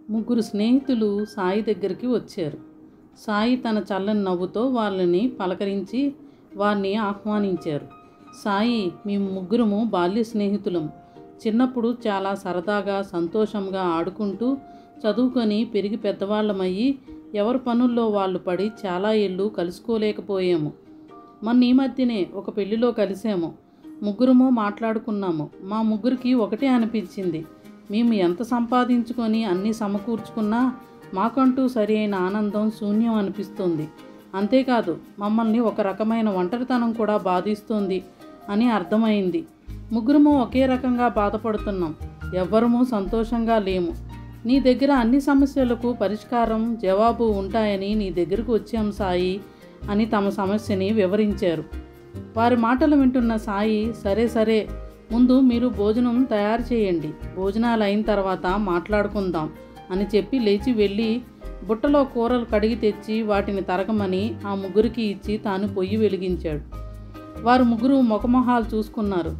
ముగ్గురు స్నేహితులు సాయి దగ్గరికి వచ్చారు సాయి తన చల్లని నవ్వుతో వాళ్ళని పలకరించి వారిని ఆహ్వానించారు సాయి మేము ముగ్గురము బాల్య స్నేహితులం చిన్నప్పుడు చాలా సరదాగా సంతోషంగా ఆడుకుంటూ చదువుకొని పెరిగి పెద్దవాళ్ళమయ్యి ఎవరి పనుల్లో వాళ్ళు పడి చాలా ఏళ్ళు కలుసుకోలేకపోయాము మొన్న ఈ మధ్యనే ఒక పెళ్లిలో కలిసాము ముగ్గురము మాట్లాడుకున్నాము మా ముగ్గురికి ఒకటే అనిపించింది మేము ఎంత సంపాదించుకొని అన్నీ సమకూర్చుకున్నా మాకంటూ సరి అయిన ఆనందం శూన్యం అనిపిస్తుంది అంతేకాదు మమ్మల్ని ఒక రకమైన ఒంటరితనం కూడా బాధిస్తుంది అని అర్థమైంది ముగ్గురము ఒకే రకంగా బాధపడుతున్నాం ఎవ్వరము సంతోషంగా లేము నీ దగ్గర అన్ని సమస్యలకు పరిష్కారం జవాబు ఉంటాయని నీ దగ్గరకు వచ్చాం సాయి అని తమ సమస్యని వివరించారు వారి మాటలు వింటున్న సాయి సరే సరే ముందు మీరు భోజనం తయారు చేయండి భోజనాలు అయిన తర్వాత మాట్లాడుకుందాం అని చెప్పి లేచి వెళ్ళి బుట్టలో కూరలు కడిగి తెచ్చి వాటిని తరగమని ఆ ముగ్గురికి ఇచ్చి తాను పొయ్యి వెలిగించాడు వారు ముగ్గురు ముఖమొహాలు చూసుకున్నారు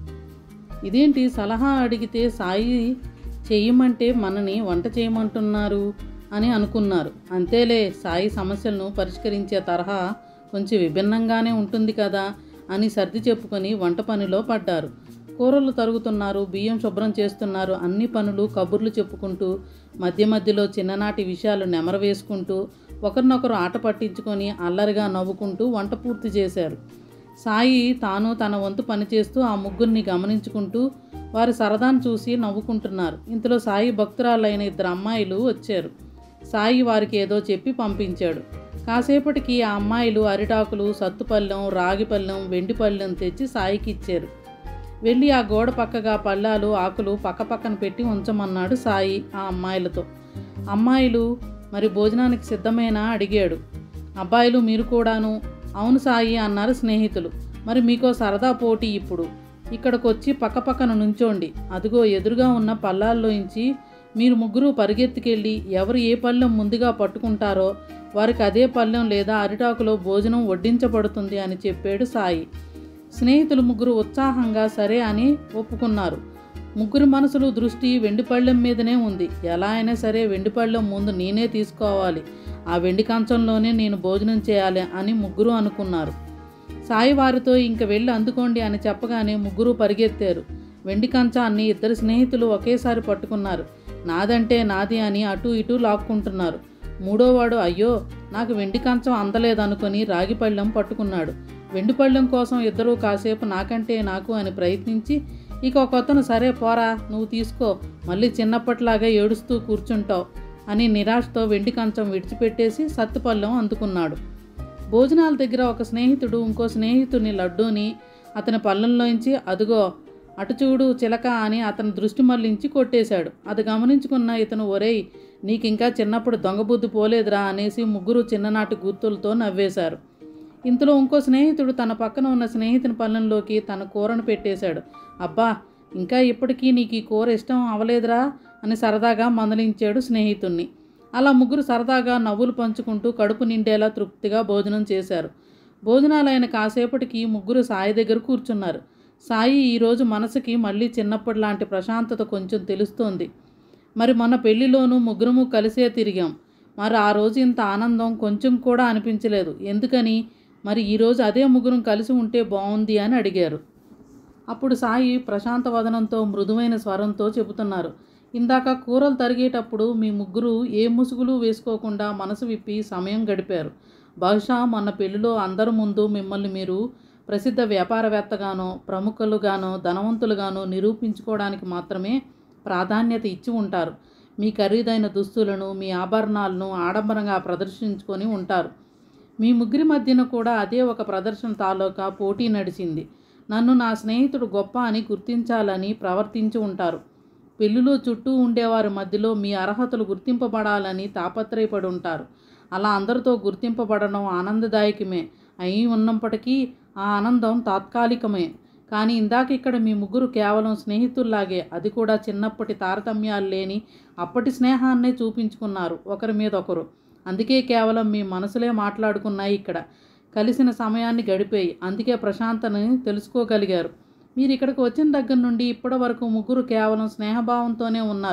ఇదేంటి సలహా అడిగితే సాయి చెయ్యమంటే మనని వంట చేయమంటున్నారు అని అనుకున్నారు అంతేలే సాయి సమస్యలను పరిష్కరించే తరహా కొంచెం విభిన్నంగానే ఉంటుంది కదా అని సర్ది చెప్పుకొని వంట పనిలో పడ్డారు కూరలు తరుగుతున్నారు బియ్యం శుభ్రం చేస్తున్నారు అన్ని పనులు కబుర్లు చెప్పుకుంటూ మధ్య మధ్యలో చిన్ననాటి విషయాలు నెమరు వేసుకుంటూ ఒకరినొకరు ఆట పట్టించుకొని అల్లరిగా నవ్వుకుంటూ వంట పూర్తి చేశారు సాయి తాను తన వంతు పనిచేస్తూ ఆ ముగ్గురిని గమనించుకుంటూ వారి సరదాను చూసి నవ్వుకుంటున్నారు ఇంతలో సాయి భక్తురాలైన ఇద్దరు అమ్మాయిలు వచ్చారు సాయి వారికి ఏదో చెప్పి పంపించాడు కాసేపటికి ఆ అమ్మాయిలు అరిటాకులు సత్తుపళ్ళెం రాగిపళ్ళెం వెండిపళ్ళెం తెచ్చి సాయికి ఇచ్చారు వెళ్ళి ఆ గోడ పక్కగా పళ్ళాలు ఆకులు పక్క పక్కన పెట్టి ఉంచమన్నాడు సాయి ఆ అమ్మాయిలతో అమ్మాయిలు మరి భోజనానికి సిద్ధమేనా అడిగాడు అబ్బాయిలు మీరు కూడాను అవును సాయి అన్నారు స్నేహితులు మరి మీకో సరదా పోటీ ఇప్పుడు ఇక్కడికొచ్చి పక్కపక్కన నుంచోండి అదిగో ఎదురుగా ఉన్న పల్లాల్లోంచి మీరు ముగ్గురు పరిగెత్తుకెళ్ళి ఎవరు ఏ పళ్ళెం ముందుగా పట్టుకుంటారో వారికి అదే పళ్ళెం లేదా అరిటాకులో భోజనం వడ్డించబడుతుంది అని చెప్పాడు సాయి స్నేహితులు ముగ్గురు ఉత్సాహంగా సరే అని ఒప్పుకున్నారు ముగ్గురి మనసులు దృష్టి వెండిపళ్ళెం మీదనే ఉంది ఎలా అయినా సరే వెండిపళ్ళెం ముందు నేనే తీసుకోవాలి ఆ వెండి కంచంలోనే నేను భోజనం చేయాలి అని ముగ్గురు అనుకున్నారు సాయి వారితో ఇంక వెళ్ళి అందుకోండి అని చెప్పగానే ముగ్గురు పరిగెత్తారు వెండి కంచాన్ని ఇద్దరు స్నేహితులు ఒకేసారి పట్టుకున్నారు నాదంటే నాది అని అటు ఇటు లాక్కుంటున్నారు మూడోవాడు అయ్యో నాకు వెండి కంచం అందలేదనుకొని రాగి పళ్ళెం పట్టుకున్నాడు వెండి పళ్ళెం కోసం ఇద్దరూ కాసేపు నాకంటే నాకు అని ప్రయత్నించి ఇక ఒకతను సరే పోరా నువ్వు తీసుకో మళ్ళీ చిన్నప్పటిలాగా ఏడుస్తూ కూర్చుంటావు అని నిరాశతో వెండి కంచం విడిచిపెట్టేసి సత్తుపళ్ళెం అందుకున్నాడు భోజనాల దగ్గర ఒక స్నేహితుడు ఇంకో స్నేహితుని లడ్డూని అతని పళ్ళంలోంచి అదుగో అటు చూడు చిలక అని అతని దృష్టి మళ్లించి కొట్టేశాడు అది గమనించుకున్న ఇతను ఒరేయ్ నీకింకా చిన్నప్పుడు దొంగబుద్ధి పోలేదురా అనేసి ముగ్గురు చిన్ననాటి గుర్తులతో నవ్వేశారు ఇంతలో ఇంకో స్నేహితుడు తన పక్కన ఉన్న స్నేహితుని పళ్ళంలోకి తన కూరను పెట్టేశాడు అబ్బా ఇంకా ఇప్పటికీ నీకు ఈ కూర ఇష్టం అవలేదురా అని సరదాగా మందలించాడు స్నేహితుణ్ణి అలా ముగ్గురు సరదాగా నవ్వులు పంచుకుంటూ కడుపు నిండేలా తృప్తిగా భోజనం చేశారు భోజనాలైన కాసేపటికి ముగ్గురు సాయి దగ్గర కూర్చున్నారు సాయి ఈరోజు మనసుకి మళ్ళీ చిన్నప్పటి లాంటి ప్రశాంతత కొంచెం తెలుస్తోంది మరి మన పెళ్లిలోనూ ముగ్గురము కలిసే తిరిగాం మరి ఆ రోజు ఇంత ఆనందం కొంచెం కూడా అనిపించలేదు ఎందుకని మరి ఈరోజు అదే ముగ్గురం కలిసి ఉంటే బాగుంది అని అడిగారు అప్పుడు సాయి ప్రశాంత వదనంతో మృదువైన స్వరంతో చెబుతున్నారు ఇందాక కూరలు తరిగేటప్పుడు మీ ముగ్గురు ఏ ముసుగులు వేసుకోకుండా మనసు విప్పి సమయం గడిపారు బహుశా మొన్న పెళ్లిలో అందరి ముందు మిమ్మల్ని మీరు ప్రసిద్ధ వ్యాపారవేత్తగానో ప్రముఖులుగానో ధనవంతులుగానో నిరూపించుకోవడానికి మాత్రమే ప్రాధాన్యత ఇచ్చి ఉంటారు మీ ఖరీదైన దుస్తులను మీ ఆభరణాలను ఆడంబరంగా ప్రదర్శించుకొని ఉంటారు మీ ముగ్గురి మధ్యన కూడా అదే ఒక ప్రదర్శన తాలూకా పోటీ నడిచింది నన్ను నా స్నేహితుడు గొప్ప అని గుర్తించాలని ప్రవర్తించి ఉంటారు పెళ్ళిలో చుట్టూ ఉండేవారి మధ్యలో మీ అర్హతలు గుర్తింపబడాలని తాపత్రయపడి ఉంటారు అలా అందరితో గుర్తింపబడడం ఆనందదాయకమే అయి ఉన్నప్పటికీ ఆ ఆనందం తాత్కాలికమే కానీ ఇందాక ఇక్కడ మీ ముగ్గురు కేవలం స్నేహితుల్లాగే అది కూడా చిన్నప్పటి తారతమ్యాలు లేని అప్పటి స్నేహాన్నే చూపించుకున్నారు ఒకరి మీద ఒకరు అందుకే కేవలం మీ మనసులే మాట్లాడుకున్నాయి ఇక్కడ కలిసిన సమయాన్ని గడిపాయి అందుకే ప్రశాంతని తెలుసుకోగలిగారు మీరు ఇక్కడికి వచ్చిన దగ్గర నుండి ఇప్పటి వరకు ముగ్గురు కేవలం స్నేహభావంతోనే ఉన్నారు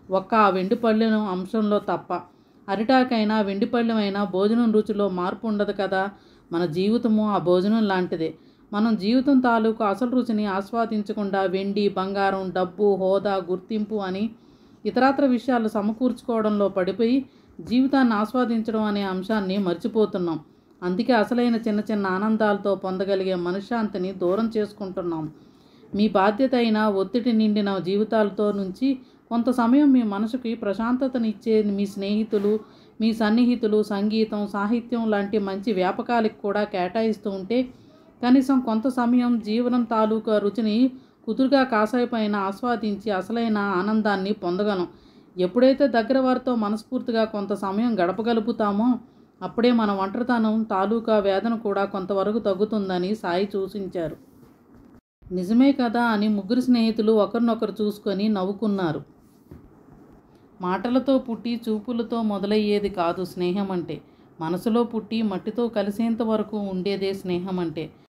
ఒక్క ఆ వెండి పళ్ళెం అంశంలో తప్ప అరిటాకైనా వెండి పళ్ళెమైనా భోజనం రుచిలో మార్పు ఉండదు కదా మన జీవితము ఆ భోజనం లాంటిదే మనం జీవితం తాలూకు అసలు రుచిని ఆస్వాదించకుండా వెండి బంగారం డబ్బు హోదా గుర్తింపు అని ఇతరత్ర విషయాలు సమకూర్చుకోవడంలో పడిపోయి జీవితాన్ని ఆస్వాదించడం అనే అంశాన్ని మర్చిపోతున్నాం అందుకే అసలైన చిన్న చిన్న ఆనందాలతో పొందగలిగే మనశ్శాంతిని దూరం చేసుకుంటున్నాం మీ బాధ్యత అయిన ఒత్తిడి నిండిన జీవితాలతో నుంచి కొంత సమయం మీ మనసుకి ప్రశాంతతనిచ్చే మీ స్నేహితులు మీ సన్నిహితులు సంగీతం సాహిత్యం లాంటి మంచి వ్యాపకాలకు కూడా కేటాయిస్తూ ఉంటే కనీసం కొంత సమయం జీవనం తాలూకా రుచిని కుదురుగా కాసాయిపైన ఆస్వాదించి అసలైన ఆనందాన్ని పొందగలం ఎప్పుడైతే దగ్గర వారితో మనస్ఫూర్తిగా కొంత సమయం గడపగలుగుతామో అప్పుడే మన ఒంటరితనం తాలూకా వేదన కూడా కొంతవరకు తగ్గుతుందని సాయి సూచించారు నిజమే కదా అని ముగ్గురు స్నేహితులు ఒకరినొకరు చూసుకొని నవ్వుకున్నారు మాటలతో పుట్టి చూపులతో మొదలయ్యేది కాదు స్నేహం అంటే మనసులో పుట్టి మట్టితో కలిసేంత వరకు ఉండేదే స్నేహం అంటే